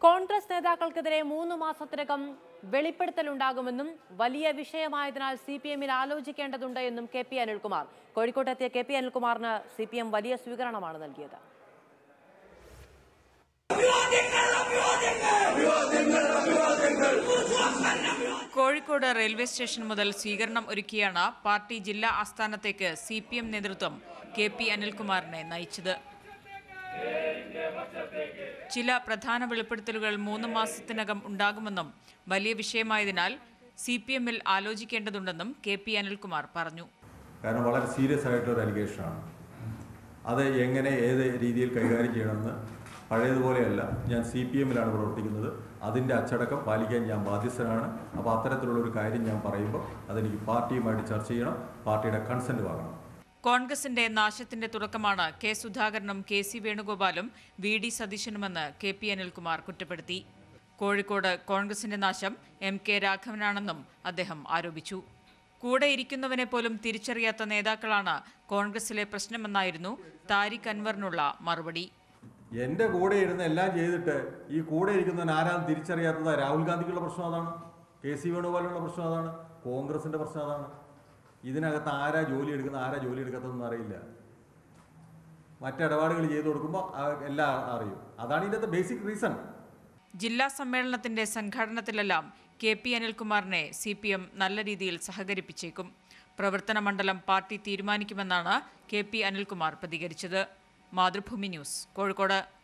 കോൺഗ്രസ് നേതാക്കൾക്കെതിരെ മൂന്ന് മാസത്തിനകം വെളിപ്പെടുത്തലുണ്ടാകുമെന്നും വലിയ വിഷയമായതിനാൽ സി പി എമ്മിൽ ആലോചിക്കേണ്ടതുണ്ട് എന്നും കെ പി അനിൽകുമാർ കോഴിക്കോട്ടെത്തിയ കെ പി അനിൽകുമാറിന് സി പി എം വലിയ സ്വീകരണമാണ് നൽകിയത് കോഴിക്കോട് റെയിൽവേ സ്റ്റേഷൻ മുതൽ സ്വീകരണം ഒരുക്കിയാണ് പാർട്ടി ജില്ലാ ആസ്ഥാനത്തേക്ക് സി പി എം നേതൃത്വം കെ പി അനിൽകുമാറിനെ നയിച്ചത് ചില പ്രധാന വെളിപ്പെടുത്തലുകൾ മൂന്ന് മാസത്തിനകം ഉണ്ടാകുമെന്നും വലിയ വിഷയമായതിനാൽ സി പി എമ്മിൽ ആലോചിക്കേണ്ടതുണ്ടെന്നും കെ പി അനിൽകുമാർ പറഞ്ഞു കാരണം വളരെ സീരിയസ് ആയിട്ടൊരു അലിഗേഷനാണ് അത് എങ്ങനെ ഏത് രീതിയിൽ കൈകാര്യം ചെയ്യണമെന്ന് പഴയതുപോലെയല്ല ഞാൻ സി പി എമ്മിലാണ് പ്രവർത്തിക്കുന്നത് അതിൻ്റെ അച്ചടക്കം പാലിക്കാൻ ഞാൻ ബാധ്യസ്ഥനാണ് അപ്പോൾ അത്തരത്തിലുള്ള ഒരു കാര്യം ഞാൻ പറയുമ്പോൾ അതെനിക്ക് പാർട്ടിയുമായിട്ട് ചർച്ച ചെയ്യണം പാർട്ടിയുടെ കൺസെൻറ്റ് വാങ്ങണം കോൺഗ്രസിന്റെ നാശത്തിന്റെ തുടക്കമാണ് കെ സുധാകരനും കെ സി വേണുഗോപാലും വി ഡി സതീശനുമെന്ന് കെ പി അനിൽകുമാർ കുറ്റപ്പെടുത്തി കോഴിക്കോട് കോൺഗ്രസിന്റെ നാശം എം കെ രാഘവനാണെന്നും അദ്ദേഹം ആരോപിച്ചു കൂടെ ഇരിക്കുന്നവനെ പോലും തിരിച്ചറിയാത്ത നേതാക്കളാണ് കോൺഗ്രസിലെ പ്രശ്നമെന്നായിരുന്നു താരിഖ് അൻവറിനുള്ള മറുപടി എൻ്റെ കൂടെ ഇരുന്ന് എല്ലാം ചെയ്തിട്ട് ഈ കൂടെ ഇരിക്കുന്നവൻ ആരാന്ന് തിരിച്ചറിയാത്തത് രാഹുൽ ഗാന്ധിക്കുള്ള പ്രശ്നം അതാണ് കെ സി വേണുഗോപാലുള്ള പ്രശ്നം അതാണ് കോൺഗ്രസിൻ്റെ പ്രശ്നം അതാണ് ഇതിനകത്ത് ആരാ ജോലി എടുക്കുന്ന ആരാ ജോലി എടുക്കാത്തതെന്ന് അറിയില്ല മറ്റിടപാടുകൾ ചെയ്തു കൊടുക്കുമ്പോൾ ആ- എല്ലാം അറിയും അതാണ് ഇതിൻ്റെ ബേസിക് റീസൺ ജില്ലാ സമ്മേളനത്തിന്റെ സംഘാടനത്തിലെല്ലാം കെ പി അനിൽകുമാറിനെ സി പി എം നല്ല രീതിയിൽ സഹകരിപ്പിച്ചേക്കും പ്രവർത്തന മണ്ഡലം പാർട്ടി തീരുമാനിക്കുമെന്നാണ് കെ പി അനിൽകുമാർ പ്രതികരിച്ചത് മാതൃഭൂമി ന്യൂസ് കോഴിക്കോട്